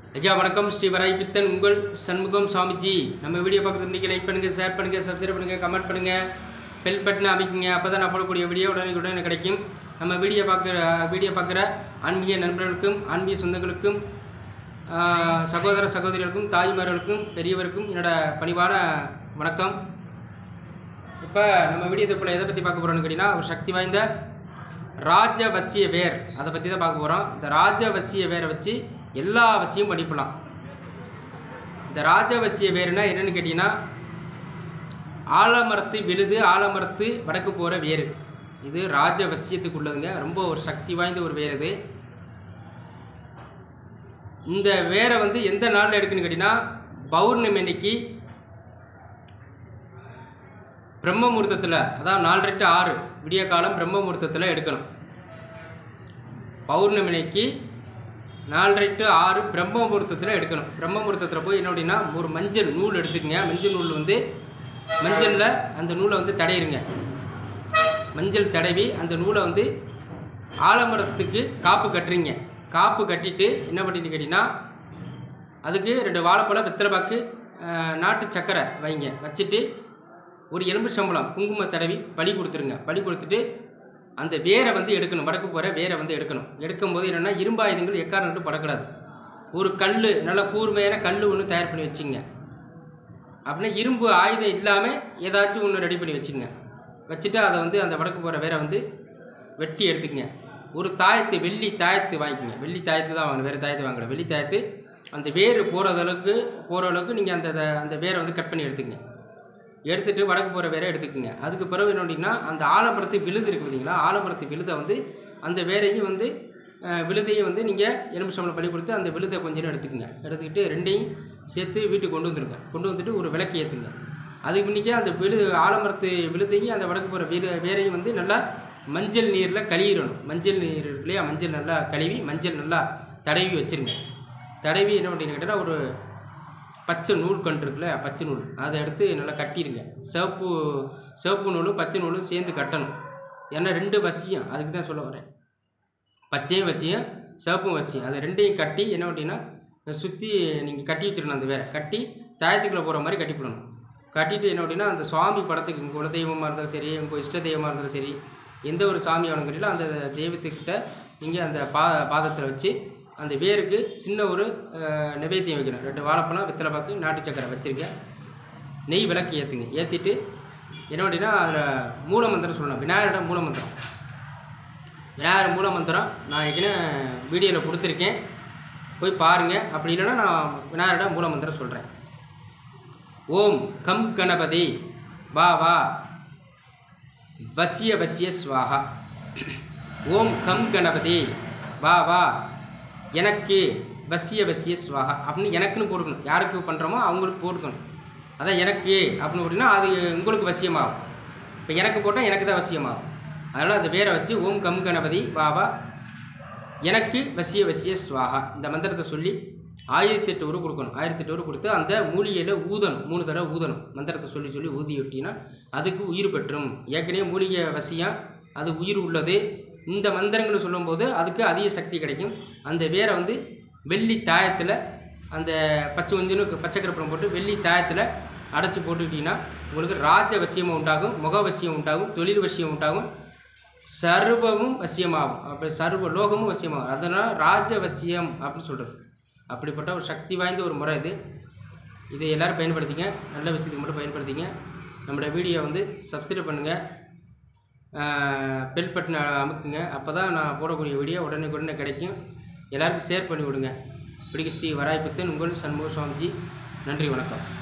ஐயா வணக்கம் ஸ்ரீ வராய் பித்தன் உங்கள் சண்முகம் சுவாமிஜி நம்ம வீடியோ பார்க்குறது இன்றைக்கி லைக் பண்ணுங்கள் ஷேர் பண்ணுங்கள் சப்ஸ்கிரைப் பண்ணுங்கள் கமெண்ட் பண்ணுங்கள் பெல் பட்டனை அமைக்குங்க அப்போ தான் நான் போடக்கூடிய வீடியோ உடனே உடனே கிடைக்கும் நம்ம வீடியோ பார்க்குற வீடியோ பார்க்குற ஆன்மீக நண்பர்களுக்கும் ஆன்மீக சொந்தங்களுக்கும் ஆஹ், சகோதர சகோதரிகளுக்கும் தாய்மார்களுக்கும் பெரியவருக்கும் என்னோட பணிவான வணக்கம் இப்போ நம்ம வீடியோ தொப்பில் எதை பற்றி பார்க்க போகிறோம்னு கேட்டிங்கன்னா ஒரு சக்தி வாய்ந்த ராஜவசிய வேர் அதை பற்றி தான் பார்க்க போகிறோம் இந்த ராஜவசிய வேரை வச்சு எல்லா வசியம் படிப்பலாம் இந்த ராஜவசிய வேர்னா என்னன்னு கேட்டிங்கன்னா ஆலமரத்து விழுது ஆலமரத்து வடக்கு போகிற வேர் இது ராஜவசியத்துக்கு உள்ளதுங்க ரொம்ப ஒரு சக்தி வாய்ந்த ஒரு வேர் இது இந்த வேரை வந்து எந்த நாளில் எடுக்குன்னு கேட்டிங்கன்னா பௌர்ணமி அன்னைக்கு பிரம்ம முகூர்த்தத்தில் அதாவது நாலரை டு ஆறு விடிய காலம் பிரம்ம முகூர்த்தத்தில் எடுக்கணும் பௌர்ணமிக்கு நாலரை டு ஆறு பிரம்ம முகூர்த்தத்தில் எடுக்கணும் பிரம்ம முகூர்த்தத்தில் போய் என்ன அப்படின்னா ஒரு மஞ்சள் நூல் எடுத்துக்கங்க மஞ்சள் நூல் வந்து மஞ்சளில் அந்த நூலை வந்து தடையிருங்க மஞ்சள் தடவி அந்த நூலை வந்து ஆலமரத்துக்கு காப்பு கட்டுறீங்க காப்பு கட்டிட்டு என்ன பண்ணிட்டு கேட்டிங்கன்னா அதுக்கு ரெண்டு வாழைப்பழம் வெத்தலைப்பாக்கு அஹ், நாட்டு சக்கரை வைங்க வச்சுட்டு ஒரு எலும்பு சம்பளம் குங்கும தடவி பலி கொடுத்துருங்க பலி கொடுத்துட்டு அந்த வேரை வந்து எடுக்கணும் வடக்கு போகிற வேரை வந்து எடுக்கணும் எடுக்கும்போது என்னென்னா இரும்பாயுதங்கள் எக்காரணம் படக்கூடாது ஒரு கல் நல்ல கூர்மையான கல் ஒன்று தயார் பண்ணி வச்சுங்க அப்படின்னா இரும்பு ஆயுதம் இல்லாமல் ஏதாச்சும் ஒன்று ரெடி பண்ணி வச்சுங்க வச்சுட்டு அதை வந்து அந்த வடக்கு போகிற வேரை வந்து வெட்டி எடுத்துக்கங்க ஒரு தாயத்து வெள்ளி தாயத்து வாங்கிக்கோங்க வெள்ளி தாயத்து தான் வாங்கணும் வேறு தாயத்து வாங்கல வெள்ளி தாயத்து அந்த வேர் போகிற அளவுக்கு போகிற அளவுக்கு நீங்கள் அந்த அந்த வேரை வந்து கட் பண்ணி எடுத்துக்கங்க எடுத்துட்டு வடக்கு போகிற வேரை எடுத்துக்கோங்க அதுக்கு பிறகு என்ன அப்படின்னா அந்த ஆலமரத்து விழுது இருக்குது பார்த்தீங்களா ஆலமரத்து விழுதை வந்து அந்த வேரையும் வந்து அஹ், விழுதையும் வந்து நீங்கள் எலும்பு சம்பளம் பண்ணி கொடுத்து அந்த விழுதை கொஞ்சம் நேரம் எடுத்துக்கோங்க எடுத்துக்கிட்டு ரெண்டையும் சேர்த்து வீட்டுக்கு கொண்டு வந்துருங்க கொண்டு வந்துட்டு ஒரு விளக்கு ஏற்றுங்க அதுக்கு முன்னிக்கே அந்த விழு ஆலமரத்து விழுதையும் அந்த வடக்கு போகிற வீடு வேரையும் வந்து நல்லா மஞ்சள் நீரில் கழுவிடணும் மஞ்சள் நீர் இருக்கு இல்லையா மஞ்சள் நல்லா கழுவி மஞ்சள் நல்லா தடவி வச்சிருங்க தடவி என்ன அப்படின்னு கேட்டால் ஒரு பச்சை நூல் கண்டு இருக்குல்ல பச்சை நூல் அதை எடுத்து நல்லா கட்டிடுங்க சிவப்பு சிவப்பு நூலும் பச்சை நூலும் சேர்ந்து கட்டணும் ஏன்னா ரெண்டு வசியம் அதுக்கு தான் சொல்ல வரேன் பச்சையும் வசியம் சிவப்பும் வசியம் அது ரெண்டையும் கட்டி என்ன அப்படின்னா சுற்றி நீங்கள் கட்டி வச்சிடணும் அந்த வேற கட்டி தாயத்துக்குள்ளே போகிற மாதிரி கட்டிவிடணும் கட்டிட்டு என்ன அப்படின்னா அந்த சுவாமி படத்துக்கு உங்கள் குலதெய்வமாக இருந்தாலும் சரி உங்கள் இஷ்ட தெய்வமாக இருந்தாலும் சரி எந்த ஒரு சாமி வணங்குறீங்களோ அந்த தெய்வத்துக்கிட்ட நீங்கள் அந்த பா பாதத்தில் வச்சு அந்த வேருக்கு சின்ன ஒரு அஹ், நிவேத்தியம் வைக்கணும் ரெண்டு வாழைப்பழம் வெத்தலைப்பாக்கு நாட்டு சக்கரை வச்சுருங்க நெய் விளக்கு ஏற்றுங்க ஏற்றிட்டு என்ன அப்படின்னா அதில் மூலமந்திரம் சொல்லணும் விநாயகரோட மூலமந்திரம் விநாயகர் மூலமந்திரம் நான் ஏற்கனவே வீடியோவில் கொடுத்துருக்கேன் போய் பாருங்கள் அப்படி இல்லைன்னா நான் விநாயகரோட மூலமந்திரம் சொல்கிறேன் ஓம் கம் கணபதி வா வா வசிய வசிய ஸ்வாகா ஓம் கம் கணபதி வா வா எனக்கு வசிய வசிய ஸ்வாகா அப்படின்னு எனக்குன்னு போட்டுக்கணும் யாருக்கு பண்ணுறோமோ அவங்களுக்கு போட்டுக்கணும் அதான் எனக்கு அப்படின்னு போட்டிங்கன்னா அது உங்களுக்கு வசியமாகும் இப்போ எனக்கு போட்டால் எனக்கு தான் வசியமாகும் அதனால் அந்த பேரை வச்சு ஓம் கம் கணபதி வா வா எனக்கு வசிய வசிய ஸ்வாகா இந்த மந்திரத்தை சொல்லி ஆயிரத்தி எட்டு உரு கொடுக்கணும் ஆயிரத்தி எட்டு உரு கொடுத்து அந்த மூலிகையில் ஊதணும் மூணு தடவை ஊதணும் மந்திரத்தை சொல்லி சொல்லி ஊதி விட்டிங்கன்னா அதுக்கு உயிர் பெற்றும் ஏற்கனவே மூலிகை வசியம் அது உயிர் உள்ளது இந்த மந்திரங்களை சொல்லும்போது அதுக்கு அதிக சக்தி கிடைக்கும் அந்த வேரை வந்து வெள்ளி தாயத்தில் அந்த பச்சை கொஞ்சம் பச்சை கருப்பணம் போட்டு வெள்ளி தாயத்தில் அடைச்சி போட்டுக்கிட்டிங்கன்னா உங்களுக்கு ராஜ வசியம் உண்டாகும் முக வசியம் உண்டாகும் தொழில் வசியம் உண்டாகும் சர்வமும் வசியமாகும் அப்படி சர்வ லோகமும் வசியமாகும் அதனால் ராஜவசியம் அப்படின்னு சொல்கிறது அப்படிப்பட்ட ஒரு சக்தி வாய்ந்த ஒரு முறை இது இதை எல்லோரும் பயன்படுத்திங்க நல்ல விஷயத்துக்கு மட்டும் பயன்படுத்திங்க நம்மளோட வீடியோ வந்து சப்ஸ்கிரைப் பண்ணுங்கள் பெல் பட்டனை அமுக்குங்க அப்போ தான் நான் போடக்கூடிய வீடியோ உடனே உடனே கிடைக்கும் எல்லாருக்கும் ஷேர் பண்ணி விடுங்க பிடிக்க ஸ்ரீ வராய்பத்தன் உங்கள் சண்முக சுவாமிஜி நன்றி வணக்கம்